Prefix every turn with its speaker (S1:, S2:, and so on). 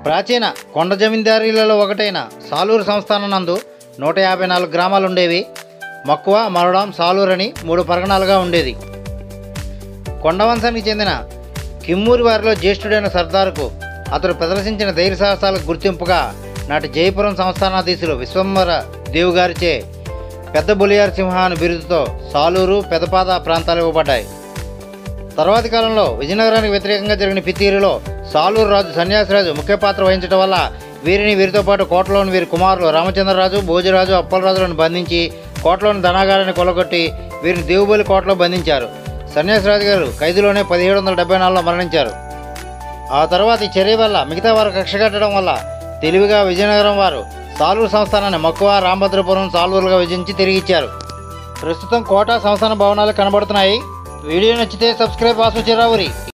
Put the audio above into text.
S1: ప్రాచీన కొండ జమీందారీలలో ఒకటైన సాలూరు సంస్థానం నందు నూట యాభై నాలుగు గ్రామాలు ఉండేవి మక్కువ మరడాం సాలూరు అని మూడు పరగణాలుగా ఉండేది కొండవంశానికి చెందిన కిమ్మూరి వారిలో జ్యేష్ఠుడైన సర్దారుకు అతడు ప్రదర్శించిన ధైర్య సాహసాలకు గుర్తింపుగా నాటి జయపురం సంస్థానాధీశులు విశ్వంబర దేవుగారిచే పెద్ద బొలియార్ సింహ అను బిరుదుతో సాలూరు పెదపాద ప్రాంతాలు ఇవ్వబడ్డాయి తర్వాతి కాలంలో విజయనగరానికి వ్యతిరేకంగా జరిగిన పితీరులో సాలూరు రాజు సన్యాసిరాజు ముఖ్య పాత్ర వహించడం వల్ల వీరిని వీరితో పాటు కోటలోని వీరి కుమారులు రామచంద్రరాజు భోజరాజు అప్పలరాజులను బంధించి కోటలోని ధనాగారాన్ని కొలగొట్టి వీరిని దేవుబోలి కోటలో బంధించారు సన్యాసిరాజు గారు ఖైదులోనే పదిహేడు వందల డెబ్బై నాలుగులో మరణించారు ఆ తర్వాత ఈ చర్య వల్ల మిగతా వారు కక్ష కట్టడం వల్ల తెలివిగా విజయనగరం వారు సాలూరు సంస్థానాన్ని మక్కువ రామభద్రపురం సాలూరుగా విభజించి తిరిగి ఇచ్చారు ప్రస్తుతం కోట సంస్థాన భవనాలు కనబడుతున్నాయి వీడియో నచ్చితే సబ్స్క్రైబ్ వాసు చిరావురి